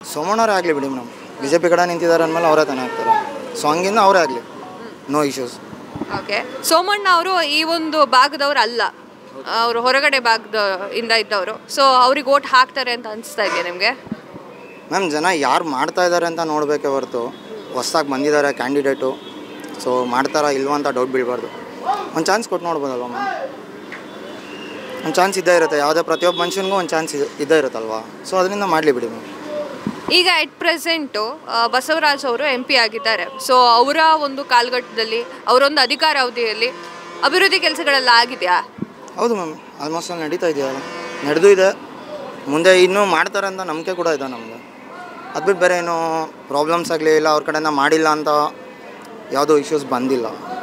ಸೋಮಣ್ಣವರೇ ಆಗಲಿ ಬಿಡಿ madam B J P ಕಡೆ ನಿಂತಿದ್ದಾರೆ ಅಂದಮೇಲೆ ಅವರೇ ತಾನೇ ಆಗ್ತಾರೆ ಸೊ ಹಂಗಿಂದ ಅವರೇ ಆಗಲಿ ನೋ ಇಶ್ಯೂಸ್ ಓಕೆ ಸೋಮಣ್ಣ ಅವರು ಈ ಒಂದು ಭಾಗದವ್ರು ಅಲ್ಲ ಅವರು ಹೊರಗಡೆ ಭಾಗದ ಇಂದ ಇದ್ದವರು ಸೊ ಅವ್ರಿಗೆ ಓಟ್ ಹಾಕ್ತಾರೆ ಅಂತ ಅನಿಸ್ತಾ ಇದೆಯಾ ನಿಮಗೆ ಮ್ಯಾಮ್ ಜನ ಯಾರು ಮಾಡ್ತಾ ಇದ್ದಾರೆ ಅಂತ ನೋಡಬೇಕೇ ಹೊರತು ಹೊಸ್ದಾಗಿ ಬಂದಿದ್ದಾರೆ ಕ್ಯಾಂಡಿಡೇಟು ಸೊ ಮಾಡ್ತಾರಾ ಇಲ್ವಾ ಅಂತ ಡೌಟ್ ಬೀಳಬಾರ್ದು ಒಂದು ಚಾನ್ಸ್ ಕೊಟ್ಟು ನೋಡ್ಬೋದಲ್ವ ಮ್ಯಾಮ್ ಒಂದು ಚಾನ್ಸ್ ಇದ್ದೇ ಇರುತ್ತೆ ಯಾವುದೇ ಪ್ರತಿಯೊಬ್ಬ ಮನುಷ್ಯನಿಗೂ ಒಂದು ಚಾನ್ಸ್ ಇದ್ದೇ ಇರುತ್ತಲ್ವಾ ಸೊ ಅದರಿಂದ ಮಾಡಲಿ ಬಿಡಿ ಮ್ಯಾಮ್ ಈಗ ಎಟ್ ಪ್ರೆಸೆಂಟು ಬಸವರಾಜ್ ಅವರು ಎಂ ಪಿ ಆಗಿದ್ದಾರೆ ಸೊ ಅವರ ಒಂದು ಕಾಲಘಟ್ಟದಲ್ಲಿ ಅವರೊಂದು ಅಧಿಕಾರ ಅವಧಿಯಲ್ಲಿ ಅಭಿವೃದ್ಧಿ ಕೆಲಸಗಳೆಲ್ಲ ಆಗಿದೆಯಾ ಹೌದು ಮ್ಯಾಮ್ ಆಲ್ಮೋಸ್ಟ್ ಅಲ್ಲಿ ನಡೀತಾ ಇದೆಯಲ್ಲ ನಡೆದು ಇದೆ ಮುಂದೆ ಇನ್ನೂ ಮಾಡ್ತಾರೆ ಅಂತ ನಂಬಿಕೆ ಕೂಡ ಇದೆ ನಮಗೆ ಅದು ಬಿಟ್ಟು ಬೇರೆ ಏನು ಪ್ರಾಬ್ಲಮ್ಸ್ ಆಗಲಿ ಇಲ್ಲ ಅವ್ರ ಕಡೆಯಿಂದ ಮಾಡಿಲ್ಲ ಅಂತ ಯಾವುದೋ ಇಶ್ಯೂಸ್ ಬಂದಿಲ್ಲ